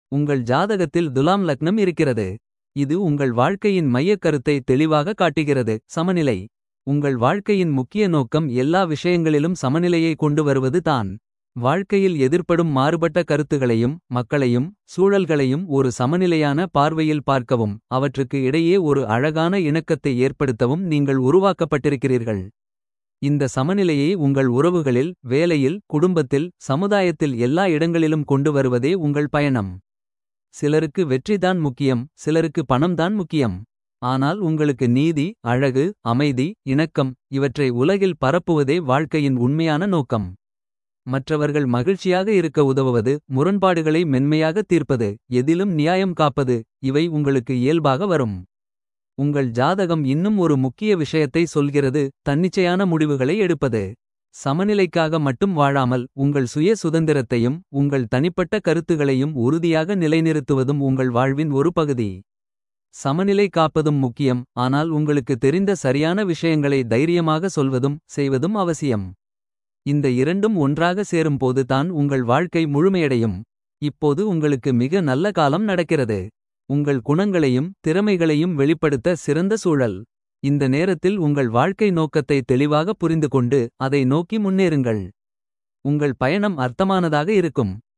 உங்கள் ஜாதகத்தில் துலாம் லக்னம் இருக்கிறது. இது உங்கள் வாழ்க்கையின் மையக் கருத்தை தெளிவாக காட்டுகிறது. சமநிலை உங்கள் வாழ்க்கையின் முக்கிய நோக்கம் எல்லா விஷயங்களிலும் சமநிலையை கொண்டு வருவது தான். வாழ்க்கையில் எதிர்ப்படும் மாறுபட்ட கருத்துகளையும். மக்களையும் சூழல்களையும் ஒரு சமநிலையான பார்வையில் பார்க்கவும். அவற்றுக்கு இடையே ஒரு அழகான இணக்கத்தை ஏற்படுத்தவும் நீங்கள் உருவாக்கப்பட்டிருக்கிறீர்கள். இந்த சமநிலையை உங்கள் உறவுகளில் வேலையில் குடும்பத்தில். சமுதாயத்தில் எல்லா இடங்களிலும் கொண்டு வருவதே உங்கள் பயணம். சிலருக்கு வெற்றிதான் முக்கியம் சிலருக்கு பணம்தான் முக்கியம். ஆனால் உங்களுக்கு நீதி அழகு அமைதி இணக்கம். இவற்றை உலகில் பரப்புவதே வாழ்க்கையின் உண்மையான நோக்கம். மற்றவர்கள் மகிழ்ச்சியாக இருக்க உதவுவது. முரண்பாடுகளை மென்மையாக தீர்ப்பது. எதிலும் நியாயம் காப்பது இவை உங்களுக்கு இயல்பாக வரும். உங்கள் ஜாதகம் இன்னும் ஒரு முக்கிய விஷயத்தை சொல்கிறது. தன்னிச்சையான முடிவுகளை எடுப்பது. சமநிலைக்காக மட்டும் வாழாமல் உங்கள் சுய சுதந்திரத்தையும். உங்கள் தனிப்பட்ட கருத்துகளையும் உறுதியாக நிலைநிறுத்துவதும். உங்கள் வாழ்வின் ஒரு பகுதி. சமநிலை காப்பதும் முக்கியம் ஆனால் உங்களுக்கு தெரிந்த சரியான விஷயங்களை தைரியமாக சொல்வதும் செய்வதும் அவசியம். இந்த இரண்டும் ஒன்றாக சேரும்போது தான் உங்கள் வாழ்க்கை முழுமையடையும். இப்போது உங்களுக்கு மிக நல்ல காலம் நடக்கிறது. உங்கள் குணங்களையும் திறமைகளையும் வெளிப்படுத்த சிறந்த சூழல். இந்த நேரத்தில் உங்கள் வாழ்க்கை நோக்கத்தை தெளிவாக புரிந்துகொண்டு. அதை நோக்கி முன்னேறுங்கள். உங்கள் பயணம் அர்த்தமானதாக இருக்கும்.